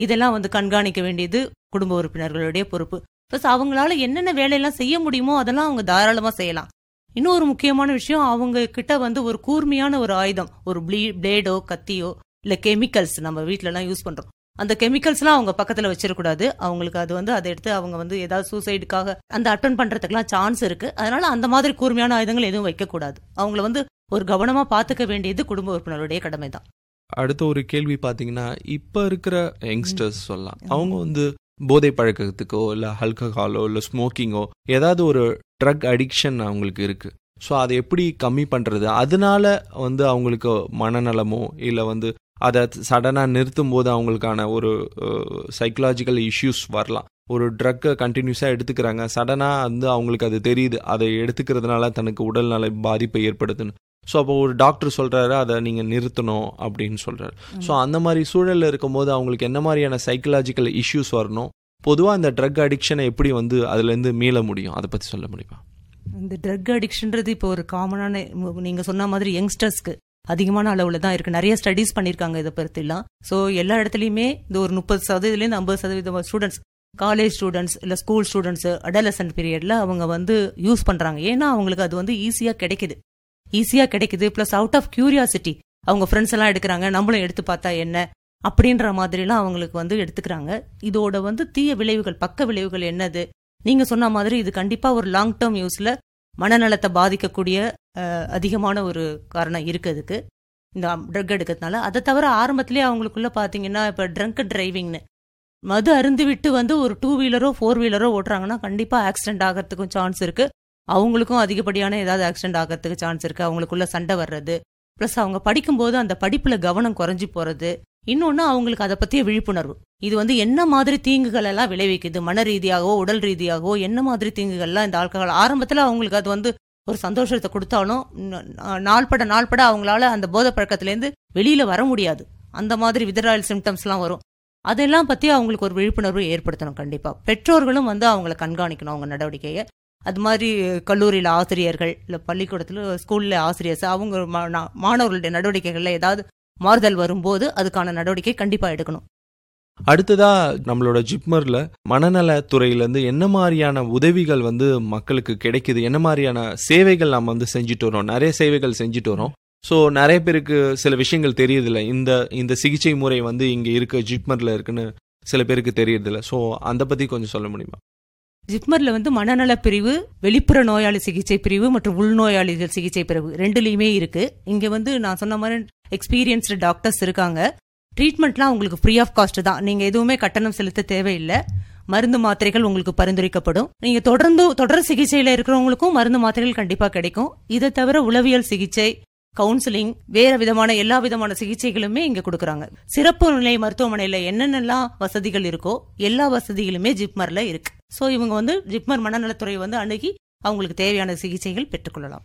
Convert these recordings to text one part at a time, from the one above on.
இதெல்லாம் வந்து கண்காணிக்க வேண்டியது குடும்ப உறுப்பினர்களுடைய பொறுப்பு ப்ளஸ் அவங்களால என்னென்ன வேலையெல்லாம் செய்ய முடியுமோ அதெல்லாம் அவங்க தாராளமா செய்யலாம் இன்னும் ஒரு முக்கியமான விஷயம் அவங்க கிட்ட வந்து ஒரு கூர்மையான ஒரு ஆயுதம் ஒரு ப்ளீ பிளேடோ கத்தியோ இல்ல கெமிக்கல்ஸ் நம்ம வீட்ல எல்லாம் யூஸ் பண்றோம் அந்த கெமிக்கல்ஸ்லாம் அவங்க பக்கத்துல வச்சிடக்கூடாது அவங்களுக்கு அது வந்து அதை எடுத்து அவங்க வந்து ஏதாவது சூசைடுக்காக அந்த அட்டன் பண்றதுக்குலாம் சான்ஸ் இருக்கு அதனால அந்த மாதிரி கூர்மையான ஆயுதங்கள் எதுவும் வைக்கக்கூடாது அவங்கள வந்து ஒரு கவனமா பாத்துக்க வேண்டியது குடும்ப உறுப்பினருடைய கடமை தான் அடுத்த ஒரு கேள்வி பாத்தீங்கன்னா இப்ப இருக்கிற யங்ஸ்டர்ஸ் சொல்லலாம் அவங்க வந்து போதை பழக்கத்துக்கோ இல்ல ஆல்கஹாலோ இல்ல ஸ்மோக்கிங்கோ ஏதாவது ஒரு ட்ரக் அடிக்ஷன் அவங்களுக்கு இருக்கு ஸோ அதை எப்படி கம்மி பண்றது அதனால வந்து அவங்களுக்கு மனநலமோ இல்ல வந்து அதை சடனாக நிறுத்தும் போது அவங்களுக்கான ஒரு சைக்கலாஜிக்கல் இஷ்யூஸ் வரலாம் ஒரு ட்ரக்கை கண்டினியூஸாக எடுத்துக்கிறாங்க சடனாக வந்து அவங்களுக்கு அது தெரியுது அதை எடுத்துக்கிறதுனால தனக்கு உடல்நல பாதிப்பை ஏற்படுத்துன்னு ஸோ அப்போ ஒரு டாக்டர் சொல்கிறாரு அதை நீங்கள் நிறுத்தணும் அப்படின்னு சொல்கிறாரு ஸோ அந்த மாதிரி சூழலில் இருக்கும்போது அவங்களுக்கு என்ன மாதிரியான சைக்கலாஜிக்கல் இஷ்யூஸ் வரணும் பொதுவாக இந்த ட்ரக் அடிக்ஷனை எப்படி வந்து அதுலேருந்து மீள முடியும் அதை பற்றி சொல்ல முடியுமா இந்த ட்ரக் அடிக்ஷன்றது இப்போ ஒரு காமனான நீங்க சொன்ன மாதிரி யங்ஸ்டர்ஸ்க்கு அதிகமான அளவுல தான் இருக்கு நிறைய ஸ்டடீஸ் பண்ணிருக்காங்க இதை பற்றிலாம் ஸோ எல்லா இடத்துலயுமே இந்த ஒரு முப்பது சதவீதத்துலேருந்து ஐம்பது சதவீதம் ஸ்டூடெண்ட்ஸ் காலேஜ் ஸ்டூடெண்ட்ஸ் இல்லை ஸ்கூல் ஸ்டூடெண்ட்ஸ் அடலசன்ட் பீரியட்ல அவங்க வந்து யூஸ் பண்றாங்க ஏன்னா அவங்களுக்கு அது வந்து ஈஸியா கிடைக்குது ஈஸியா கிடைக்குது பிளஸ் அவுட் ஆஃப் கியூரியாசிட்டி அவங்க ஃப்ரெண்ட்ஸ் எல்லாம் எடுக்கிறாங்க நம்மளும் எடுத்து பார்த்தா என்ன அப்படின்ற மாதிரிலாம் அவங்களுக்கு வந்து எடுத்துக்கிறாங்க இதோட வந்து தீய விளைவுகள் பக்க விளைவுகள் என்னது நீங்க சொன்ன மாதிரி இது கண்டிப்பா ஒரு லாங் டேர்ம் யூஸ்ல மனநலத்தை பாதிக்கக்கூடிய அதிகமான ஒரு காரணம் இருக்கு அதுக்கு இந்த ட்ரக் எடுக்கிறதுனால அதை தவிர ஆரம்பத்திலே அவங்களுக்குள்ள பாத்தீங்கன்னா இப்ப ட்ரங்க் டிரைவிங்னு மது அருந்து விட்டு வந்து ஒரு டூ வீலரோ ஃபோர் வீலரோ ஓட்டுறாங்கன்னா கண்டிப்பா ஆக்சிடென்ட் ஆகிறதுக்கும் சான்ஸ் இருக்கு அவங்களுக்கும் அதிகப்படியான ஏதாவது ஆக்சிடென்ட் ஆகிறதுக்கு சான்ஸ் இருக்கு அவங்களுக்குள்ள சண்டை வர்றது ப்ளஸ் அவங்க படிக்கும்போது அந்த படிப்புல கவனம் குறைஞ்சி போறது இன்னொன்னு அவங்களுக்கு அதை பத்திய விழிப்புணர்வு இது வந்து என்ன மாதிரி தீங்குகள் எல்லாம் விளைவிக்குது மன ரீதியாகவோ உடல் ரீதியாகவோ என்ன மாதிரி தீங்குகள்லாம் இந்த ஆல்கஹால் ஆரம்பத்துல அவங்களுக்கு அது வந்து ஒரு சந்தோஷத்தை கொடுத்தாலும் நாள்பட நாள்பட அவங்களால அந்த போதை பழக்கத்திலேருந்து வெளியில வர முடியாது அந்த மாதிரி விதராயல் சிம்டம்ஸ்லாம் வரும் அதெல்லாம் பத்தி அவங்களுக்கு ஒரு விழிப்புணர்வு ஏற்படுத்தணும் கண்டிப்பா பெற்றோர்களும் வந்து அவங்கள கண்காணிக்கணும் அவங்க நடவடிக்கையை அது மாதிரி கல்லூரியில் ஆசிரியர்கள் இல்லை பள்ளிக்கூடத்தில் ஸ்கூலில் ஆசிரியர்ஸ் அவங்க மாணவர்களுடைய நடவடிக்கைகளில் ஏதாவது மாறுதல் வரும்போது அதுக்கான நடவடிக்கை கண்டிப்பாக எடுக்கணும் அடுத்ததா நம்மளோட ஜிப்மர்ல மனநல துறையிலேருந்து என்ன மாதிரியான உதவிகள் வந்து மக்களுக்கு கிடைக்குது என்ன மாதிரியான சேவைகள் நம்ம வந்து செஞ்சுட்டு வரோம் நிறைய சேவைகள் செஞ்சுட்டு வரோம் ஸோ நிறைய பேருக்கு சில விஷயங்கள் தெரியறதில்ல இந்த இந்த சிகிச்சை முறை வந்து இங்கே இருக்கு ஜிப்மர்ல இருக்குன்னு சில பேருக்கு தெரியறதில்ல ஸோ அந்த பத்தி கொஞ்சம் சொல்ல முடியுமா ஜிப்மர்ல வந்து மனநல பிரிவு வெளிப்புற நோயாளி சிகிச்சை பிரிவு மற்றும் உள்நோயாளிகள் சிகிச்சை பிரிவு ரெண்டுலயுமே இருக்கு இங்க வந்து நான் சொன்ன மாதிரி எக்ஸ்பீரியன்ஸ்டு டாக்டர்ஸ் இருக்காங்க ட்ரீட்மெண்ட்லாம் உங்களுக்கு ஃப்ரீ ஆஃப் காஸ்ட் தான் நீங்க எதுவுமே கட்டணம் செலுத்த தேவையில்லை மருந்து மாத்திரைகள் உங்களுக்கு பரிந்துரைக்கப்படும் நீங்க தொடர்ந்து தொடர் சிகிச்சையில இருக்கிறவங்களுக்கும் மருந்து மாத்திரைகள் கண்டிப்பா கிடைக்கும் இதை தவிர உளவியல் சிகிச்சை கவுன்சிலிங் வேற விதமான எல்லா விதமான சிகிச்சைகளுமே இங்க கொடுக்கறாங்க சிறப்பு நிலை மருத்துவமனையில என்னென்னலாம் வசதிகள் இருக்கோ எல்லா வசதிகளுமே ஜிப்மர்ல இருக்கு சோ இவங்க வந்து ஜிப்மர் மனநலத்துறை வந்து அணுகி அவங்களுக்கு தேவையான சிகிச்சைகள் பெற்றுக்கொள்ளலாம்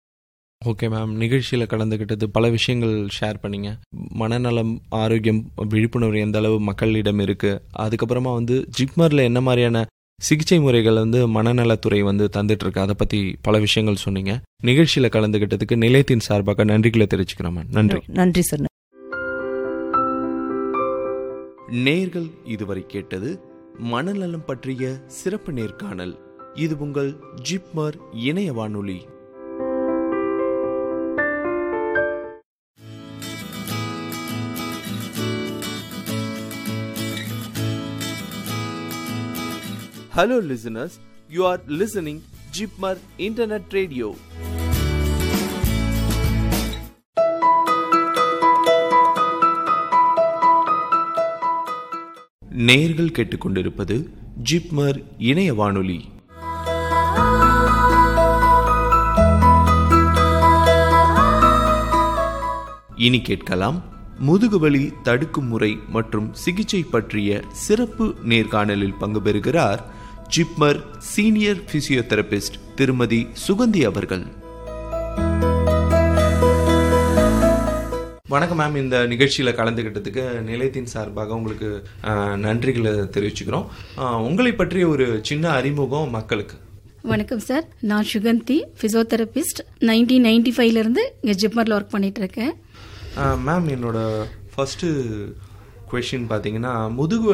ஓகே மேம் நிகழ்ச்சியில் கலந்துக்கிட்டது பல விஷயங்கள் ஷேர் பண்ணீங்க மனநலம் ஆரோக்கியம் விழிப்புணர்வு எந்த அளவு மக்களிடம் இருக்கு அதுக்கப்புறமா வந்து ஜிப்மரில் என்ன மாதிரியான சிகிச்சை முறைகள் வந்து மனநலத்துறை வந்து தந்துட்டு இருக்கு அதை பத்தி பல விஷயங்கள் சொன்னீங்க நிகழ்ச்சியில கலந்துகிட்டதுக்கு நிலையத்தின் சார்பாக நன்றிகளை தெரிவிச்சுக்கிறோம் நன்றி நன்றி சார் நேர்கள் இதுவரை கேட்டது மனநலம் பற்றிய சிறப்பு நேர்காணல் இது உங்கள் ஜிப்மர் இணைய வானொலி Hello, listeners. You are listening Jipmar Internet Radio. நேர்கள் கேட்டுக்கொண்டிருப்பது ஜிப்மர் இணைய வானொலி இனி கேட்கலாம் முதுகுவலி தடுக்கும் முறை மற்றும் சிகிச்சை பற்றிய சிறப்பு நேர்காணலில் பங்கு பெறுகிறார் ஜிப்மர் சீனியர் பிசியோதெரபிஸ்ட் திருமதி சுகந்தி அவர்கள் வணக்கம் மேம் இந்த நிகழ்ச்சியில் கலந்துக்கிட்டதுக்கு நிலையத்தின் சார்பாக உங்களுக்கு நன்றிகளை தெரிவிச்சுக்கிறோம் உங்களை பற்றிய ஒரு சின்ன அறிமுகம் மக்களுக்கு வணக்கம் சார் நான் சுகந்தி பிசியோதெரபிஸ்ட் நைன்டீன் நைன்டி ஃபைவ்லேருந்து இங்கே ஜிப்மரில் ஒர்க் பண்ணிட்டு இருக்கேன் மேம் என்னோட ஃபஸ்ட்டு கொஷின் பார்த்தீங்கன்னா முதுகு